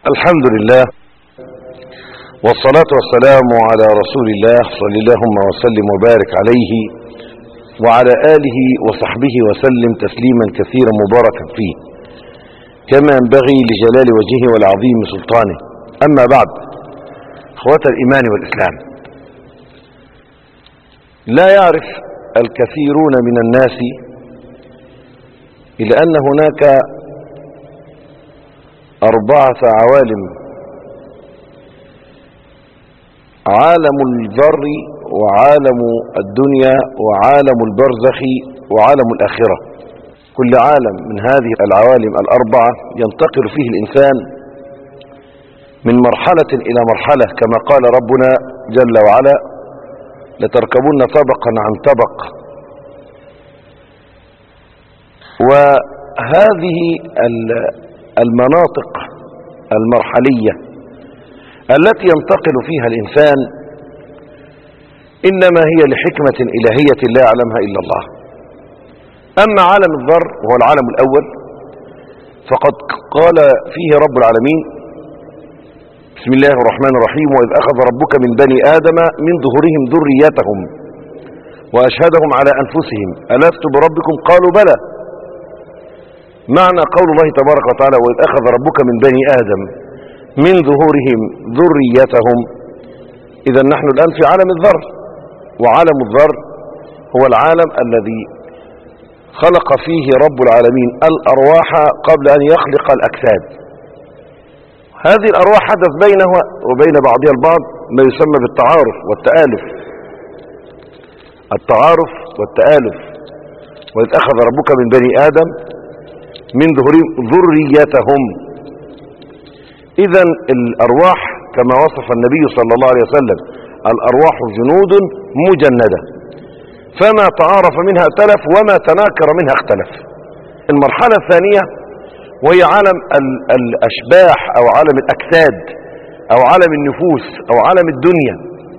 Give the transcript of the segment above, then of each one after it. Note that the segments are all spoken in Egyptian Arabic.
الحمد لله والصلاة والسلام على رسول الله صلى اللهم وسلم وبارك عليه وعلى آله وصحبه وسلم تسليما كثيرا مباركا فيه كما ينبغي لجلال وجهه والعظيم سلطانه أما بعد اخوة الإيمان والإسلام لا يعرف الكثيرون من الناس إلى أن هناك أربعة عوالم عالم الذر وعالم الدنيا وعالم البرزخ وعالم الآخرة كل عالم من هذه العوالم الأربعة ينتقل فيه الإنسان من مرحلة إلى مرحلة كما قال ربنا جل وعلا لتركبن طبقا عن طبق وهذه المناطق المرحلية التي ينتقل فيها الإنسان إنما هي لحكمة إلهية لا يعلمها إلا الله أما عالم الذر وهو العالم الأول فقد قال فيه رب العالمين بسم الله الرحمن الرحيم وإذ أخذ ربك من بني آدم من ظهورهم ذريتهم وأشهدهم على أنفسهم ألست بربكم قالوا بلى معنى قول الله تبارك وتعالى وإذ أخذ ربك من بني آدم من ظهورهم ذريتهم إذا نحن الآن في عالم الذر وعالم الذر هو العالم الذي خلق فيه رب العالمين الأرواح قبل أن يخلق الأجساد هذه الأرواح حدث بينها وبين بعضها البعض ما يسمى بالتعارف والتآلف التعارف والتآلف وإذ أخذ ربك من بني آدم من ظهورهم ذريتهم إذا الأرواح كما وصف النبي صلى الله عليه وسلم الأرواح جنود مجندة فما تعارف منها ائتلف وما تناكر منها اختلف المرحلة الثانية وهي عالم الأشباح أو عالم الأجساد أو عالم النفوس أو عالم الدنيا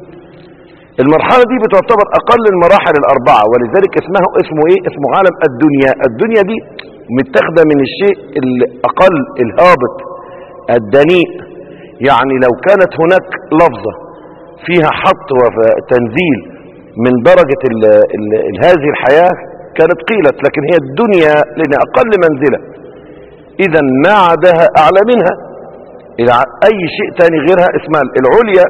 المرحلة دي بتعتبر أقل المراحل الأربعة ولذلك اسمه اسمه إيه اسمه عالم الدنيا الدنيا دي متاخده من الشيء الأقل الهابط الدنيء يعني لو كانت هناك لفظة فيها حط وتنزيل من درجة ال ال ال هذه الحياة كانت قيلت لكن هي الدنيا لأنها أقل منزلة إذا ما عداها أعلى منها إلى أي شيء تاني غيرها اسمها العليا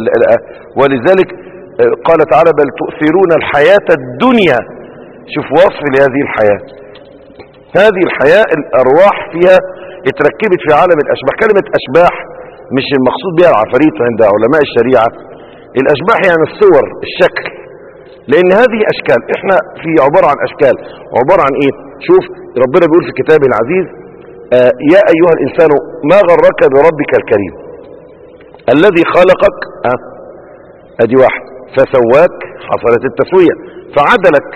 ولذلك قال تعالى بل تؤثرون الحياة الدنيا شوف وصف لهذه الحياة هذه الحياة الأرواح فيها اتركبت في عالم الأشباح كلمة أشباح مش المقصود بها العفاريت عند علماء الشريعة الأشباح يعني الصور الشكل لأن هذه أشكال احنا في عبارة عن أشكال عبارة عن ايه شوف ربنا بيقول في كتابه العزيز آه يا أيها الإنسان ما غرك بربك الكريم الذي خلقك آه ادي واحد فسواك حصلت التسوية فعدلك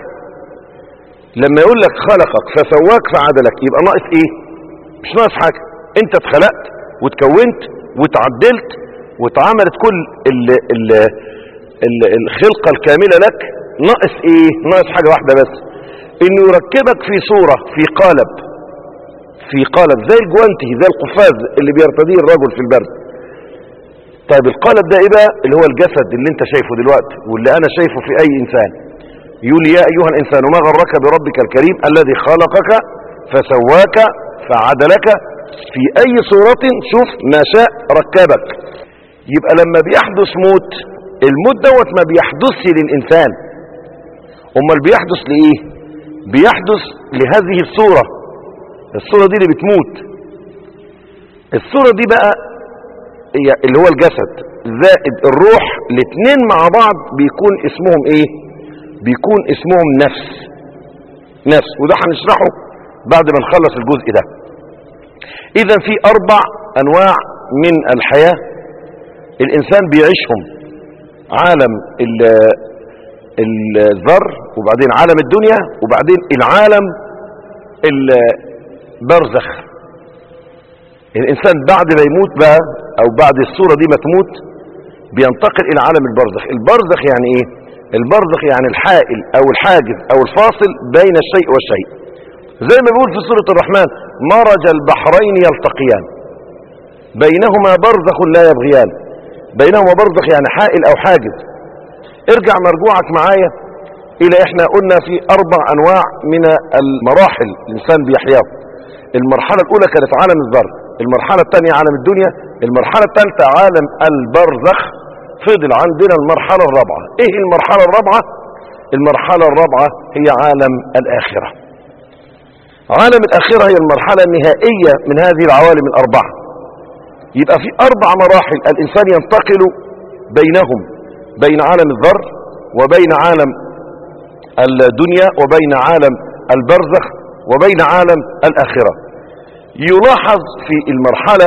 لما يقول لك خلقك فسواك فعدلك يبقى ناقص ايه مش ناقص حاجة انت اتخلقت وتكونت وتعدلت واتعملت كل ال ال ال الخلقة الكاملة لك ناقص ايه ناقص حاجة واحدة بس انه يركبك في صورة في قالب في قالب زي الجوانتي زي القفاز اللي بيرتديه الرجل في البرد طيب القالب ده ايه بقى اللي هو الجسد اللي انت شايفه دلوقتي واللي انا شايفه في اي انسان يقول يا ايها الانسان ما غرك بربك الكريم الذي خلقك فسواك فعدلك في اي صورة شوف ما شاء ركبك يبقى لما بيحدث موت الموت دوت ما بيحدثش للانسان امال بيحدث لايه بيحدث لهذه الصورة الصورة دي اللي بتموت الصورة دي بقى هي اللي هو الجسد زائد الروح الاثنين مع بعض بيكون اسمهم ايه بيكون اسمهم نفس نفس وده هنشرحه بعد ما نخلص الجزء ده اذا في اربع انواع من الحياة الانسان بيعيشهم عالم الذر وبعدين عالم الدنيا وبعدين العالم البرزخ الانسان بعد ما يموت بقى او بعد الصورة دي ما تموت بينتقل الى عالم البرزخ البرزخ يعني ايه البرزخ يعني الحائل او الحاجز او الفاصل بين الشيء والشيء زي ما بيقول في سورة الرحمن مرج البحرين يلتقيان بينهما برزخ لا يبغيان بينهما برزخ يعني حائل او حاجز ارجع مرجوعك معايا الى احنا قلنا في اربع انواع من المراحل الانسان بيحياه المرحلة الاولى كانت عالم الذر المرحلة الثانية عالم الدنيا المرحلة الثالثة عالم البرزخ فضل عندنا المرحلة الرابعة ايه المرحلة الرابعة المرحلة الرابعة هي عالم الاخرة عالم الاخرة هي المرحلة النهائية من هذه العوالم الاربعة يبقى في اربع مراحل الانسان ينتقل بينهم بين عالم الذر وبين عالم الدنيا وبين عالم البرزخ وبين عالم الآخرة يلاحظ في المرحلة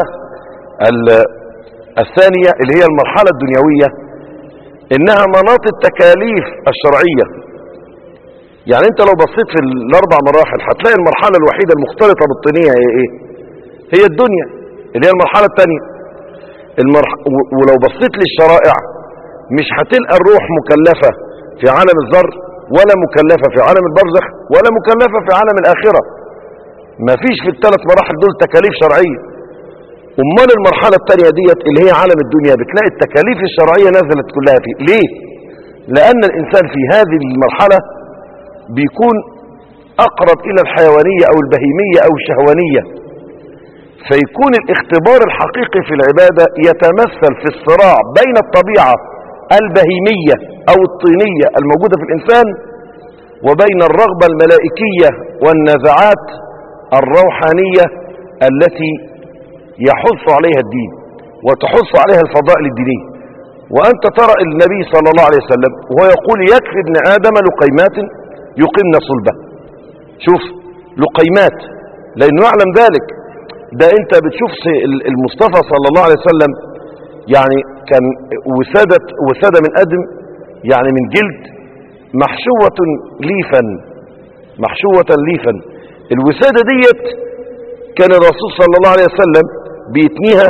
الثانية اللي هي المرحلة الدنيوية انها مناط التكاليف الشرعية يعني انت لو بصيت في الاربع مراحل هتلاقي المرحلة الوحيدة المختلطة بالطينية هي ايه هي الدنيا اللي هي المرحلة الثانية المرح... ولو بصيت للشرائع مش هتلقى الروح مكلفة في عالم الذر ولا مكلفة في عالم البرزخ ولا مكلفة في عالم الآخرة ما فيش في الثلاث مراحل دول تكاليف شرعية امال المرحلة الثانية ديت اللي هي عالم الدنيا بتلاقي التكاليف الشرعية نزلت كلها فيه ليه لأن الإنسان في هذه المرحلة بيكون أقرب إلى الحيوانية أو البهيمية أو الشهوانية فيكون الاختبار الحقيقي في العبادة يتمثل في الصراع بين الطبيعة البهيمية أو الطينية الموجودة في الإنسان وبين الرغبة الملائكية والنزعات الروحانية التي يحث عليها الدين وتحث عليها الفضائل الدينية وأنت ترى النبي صلى الله عليه وسلم وهو يقول يكفي ابن آدم لقيمات يقمن صلبه شوف لقيمات لأنه يعلم ذلك ده انت بتشوف المصطفى صلى الله عليه وسلم يعني كان وسادة, وسادة من أدم يعني من جلد محشوة ليفا محشوة ليفا الوسادة ديت كان الرسول صلى الله عليه وسلم بيتنيها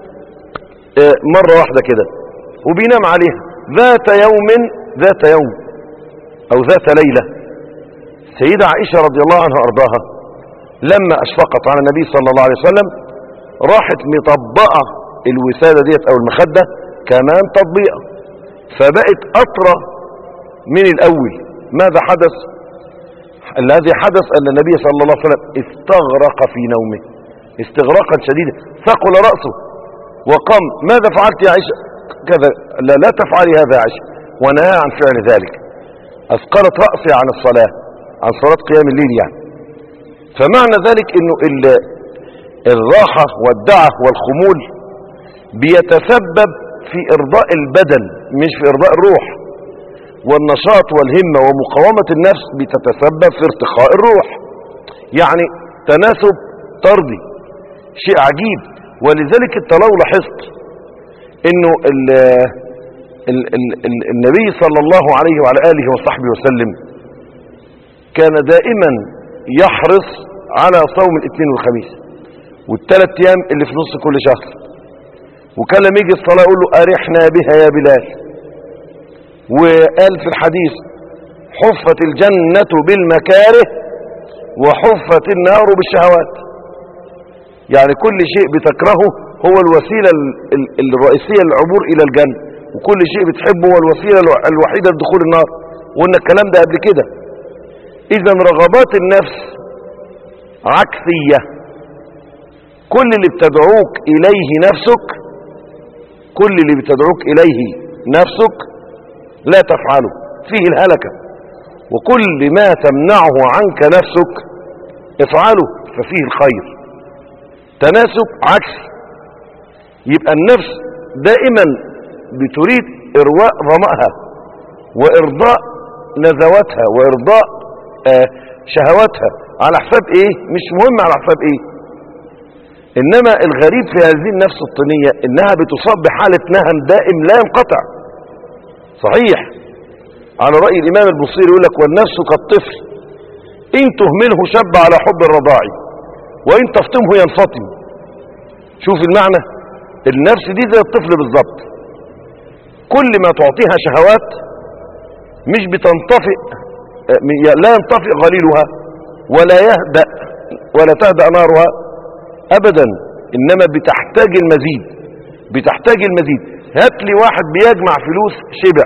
مرة واحدة كده وبينام عليها ذات يوم ذات يوم أو ذات ليلة سيدة عائشة رضي الله عنها أرضاها لما أشفقت على النبي صلى الله عليه وسلم راحت مطبقة الوسادة ديت أو المخدة كمان تطبيقة فبقت أطرى من الأول ماذا حدث الذي حدث أن النبي صلى الله عليه وسلم استغرق في نومه استغراقا شديدا ثقل رأسه وقام ماذا فعلت يا عائشة كذا لا, لا تفعلي هذا يا عائشة ونهى عن فعل ذلك أثقلت رأسي عن الصلاة عن صلاة قيام الليل يعني فمعنى ذلك انه الراحة والدعة والخمول بيتسبب في ارضاء البدن مش في ارضاء الروح والنشاط والهمة ومقاومة النفس بتتسبب في ارتخاء الروح يعني تناسب طردي شيء عجيب ولذلك انت لو لاحظت انه ال ال ال ال النبي صلى الله عليه وعلى آله وصحبه وسلم كان دائما يحرص على صوم الاثنين والخميس والثلاث ايام اللي في نص كل شهر وكان لما يجي الصلاة يقول له أرحنا بها يا بلال وقال في الحديث حفت الجنة بالمكاره وحفت النار بالشهوات يعني كل شيء بتكرهه هو الوسيلة الرئيسية للعبور إلى الجنة وكل شيء بتحبه هو الوسيلة الوحيدة لدخول النار وقلنا الكلام ده قبل كده إذا رغبات النفس عكسية كل اللي بتدعوك إليه نفسك كل اللي بتدعوك إليه نفسك لا تفعله فيه الهلكة وكل ما تمنعه عنك نفسك افعله ففيه الخير تناسب عكسي يبقى النفس دائما بتريد إرواء ظمأها وإرضاء نزواتها وإرضاء آه شهواتها على حساب ايه مش مهم على حساب ايه انما الغريب في هذه النفس الطينية انها بتصاب بحالة نهم دائم لا ينقطع صحيح على رأي الامام البصيري يقول لك والنفس كالطفل ان تهمله شب على حب الرضاع وان تفطمه ينفطم شوف المعنى النفس دي زي الطفل بالظبط كل ما تعطيها شهوات مش بتنطفئ لا ينطفئ غليلها ولا يهدأ ولا تهدأ نارها أبدا انما بتحتاج المزيد بتحتاج المزيد هات لي واحد بيجمع فلوس شبع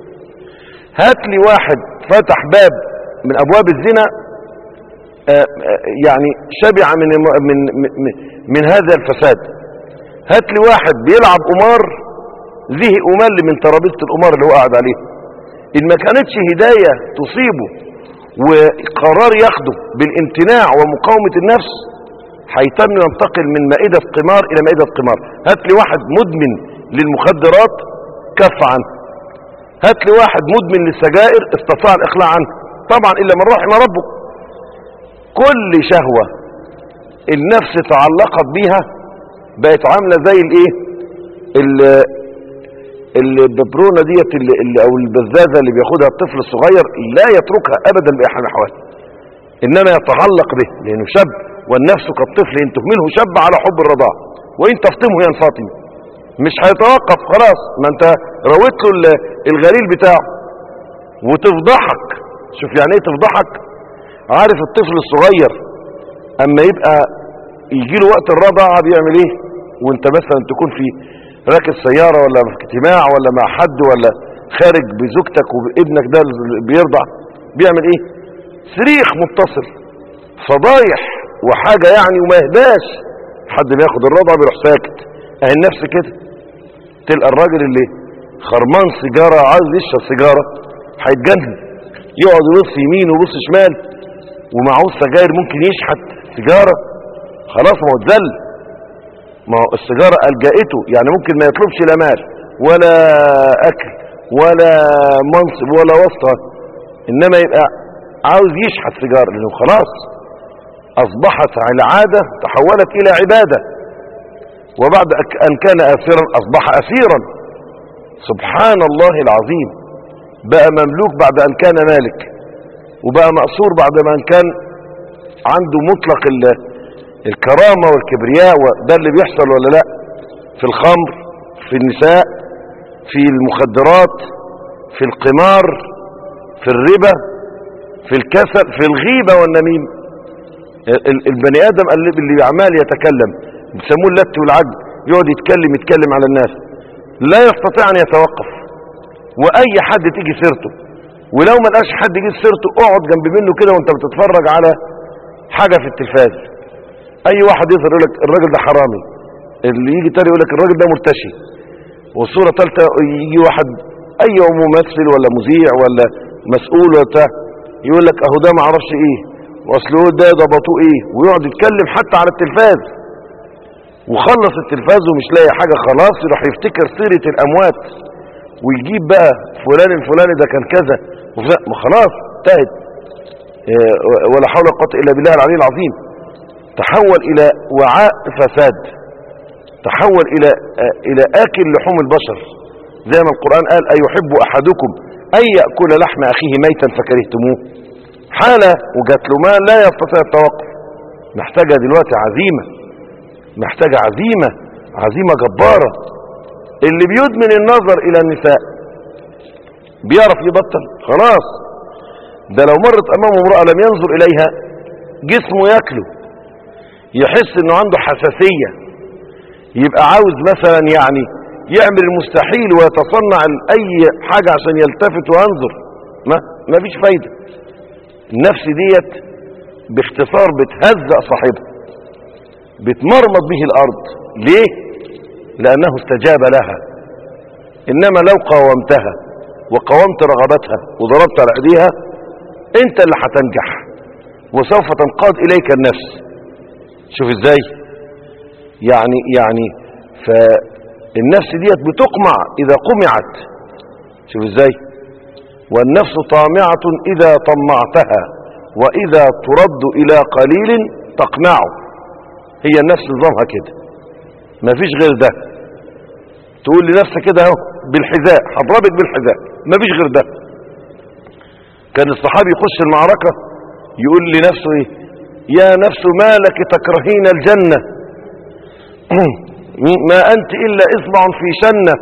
هات لي واحد فتح باب من ابواب الزنا آه، آه، يعني شبع من من من, من هذا الفساد هات لي واحد بيلعب قمار زهق ومل من ترابيزه القمار اللي هو قاعد عليه ان ما كانتش هدايه تصيبه وقرار ياخده بالامتناع ومقاومه النفس هيتم ينتقل من مائده قمار الى مائده قمار هات لي واحد مدمن للمخدرات كف عنه هات لي واحد مدمن للسجائر استطاع الاقلاع عنه طبعا الا من رحم ربه كل شهوة النفس تعلقت بيها بقت عاملة زي الايه ال- الببرونة ديت اللي اللي او البزازة اللي بياخدها الطفل الصغير لا يتركها ابدا بأحد الاحوال انما يتعلق به لانه شاب والنفس كالطفل ان تهمله شاب على حب الرضاع وان تفطمه ينفطم مش هيتوقف خلاص ما انت رويت له ال- الغليل بتاعه وتفضحك شوف يعني ايه تفضحك عارف الطفل الصغير اما يبقى يجي له وقت الرضاعة بيعمل ايه وانت مثلا تكون في راكب سيارة ولا في اجتماع ولا مع حد ولا خارج بزوجتك وابنك ده اللي بيرضع بيعمل ايه صريخ متصل فضايح وحاجة يعني وما يهداش حد بياخد الرضع بيروح ساكت اهي النفس كده تلقى الراجل اللي خرمان سيجارة عايز يشرب سيجارة هيتجنن يقعد يبص يمين ويبص شمال ومعهوش سجاير ممكن يشحت سيجارة خلاص ما هو اتذل ما هو السيجارة ألجأته يعني ممكن ما يطلبش لا مال ولا أكل ولا منصب ولا واسطة إنما يبقى عاوز يشحت سيجارة لأنه خلاص أصبحت العادة تحولت إلى عبادة وبعد أن كان أسيرا أصبح أسيرا سبحان الله العظيم بقى مملوك بعد أن كان مالك وبقى مأسور بعد ما أن كان عنده مطلق ال- الكرامة والكبرياء وده اللي بيحصل ولا لا في الخمر في النساء في المخدرات في القمار في الربا في الكسل في الغيبة والنميم ال- ال- البني آدم اللي اللي عمال يتكلم بيسموه اللت والعجل يقعد يتكلم يتكلم على الناس لا يستطيع أن يتوقف وأي حد تيجي سيرته ولو ما لقاش حد يجي سيرته اقعد جنب منه كده وانت بتتفرج على حاجة في التلفاز اي واحد يظهر يقول لك الراجل ده حرامي اللي يجي تاني يقول لك الراجل ده مرتشي والصورة ثالثة يجي واحد اي ممثل ولا مذيع ولا مسؤول ولا بتاع يقول لك اهو ده ما اعرفش ايه واصله ده ضبطوه ايه ويقعد يتكلم حتى على التلفاز وخلص التلفاز ومش لاقي حاجة خلاص يروح يفتكر سيرة الاموات ويجيب بقى فلان الفلاني ده كان كذا وفلان- ما خلاص انتهت إيه، ولا حول ولا قوه الا بالله العلي العظيم تحول الى وعاء فساد تحول الى آه، الى اكل لحوم البشر زي ما القران قال ايحب احدكم ان ياكل لحم اخيه ميتا فكرهتموه حاله وجات له مال لا يستطيع التوقف محتاجه دلوقتي عزيمه محتاجه عزيمه عزيمه جباره اللي بيدمن النظر الى النساء بيعرف يبطل خلاص ده لو مرت امامه امرأة لم ينظر اليها جسمه ياكله يحس انه عنده حساسية يبقى عاوز مثلا يعني يعمل المستحيل ويتصنع اي حاجة عشان يلتفت وينظر ما ما فيش فايدة النفس ديت باختصار بتهزأ صاحبها بتمرمط به الارض ليه لانه استجاب لها انما لو قاومتها وقاومت رغبتها وضربت على ايديها انت اللي هتنجح وسوف تنقاد اليك النفس شوف ازاي يعني يعني فالنفس ديت بتقمع اذا قمعت شوف ازاي والنفس طامعة اذا طمعتها واذا ترد الى قليل تقنعه هي النفس نظامها كده مفيش غير ده تقول لنفسك كده اهو بالحذاء هضربك بالحذاء مفيش غير ده كان الصحابي يخش المعركة يقول لنفسه ايه يا نفس ما لك تكرهين الجنة ما أنت إلا إصبع في شنة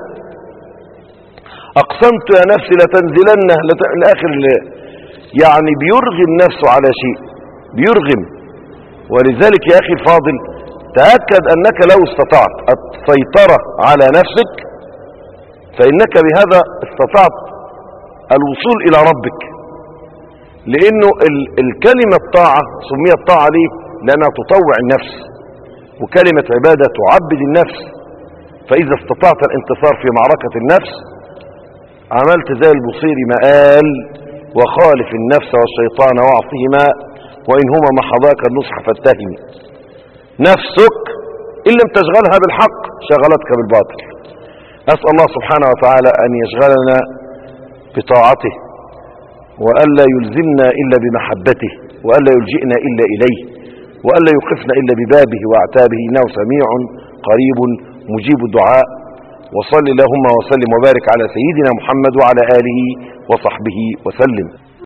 أقسمت يا نفسي لتنزلن لت... الآخر ل- يعني بيرغم نفسه على شيء بيرغم ولذلك يا أخي الفاضل تأكد أنك لو استطعت السيطرة على نفسك فإنك بهذا استطعت الوصول إلى ربك لأنه ال- الكلمة الطاعة سميت طاعة ليه لأنها تطوع النفس وكلمة عبادة تعبد النفس فإذا استطعت الانتصار في معركة النفس عملت زي البصيري ما قال وخالف النفس والشيطان واعصهما وإن هما محضاك النصح فاتهم نفسك إن لم تشغلها بالحق شغلتك بالباطل أسأل الله سبحانه وتعالى أن يشغلنا بطاعته وألا يلزمنا إلا بمحبته وألا يلجئنا إلا إليه وألا يوقفنا إلا ببابه واعتابه إنه سميع قريب مجيب الدعاء وصل اللهم وسلم وبارك على سيدنا محمد وعلى آله وصحبه وسلم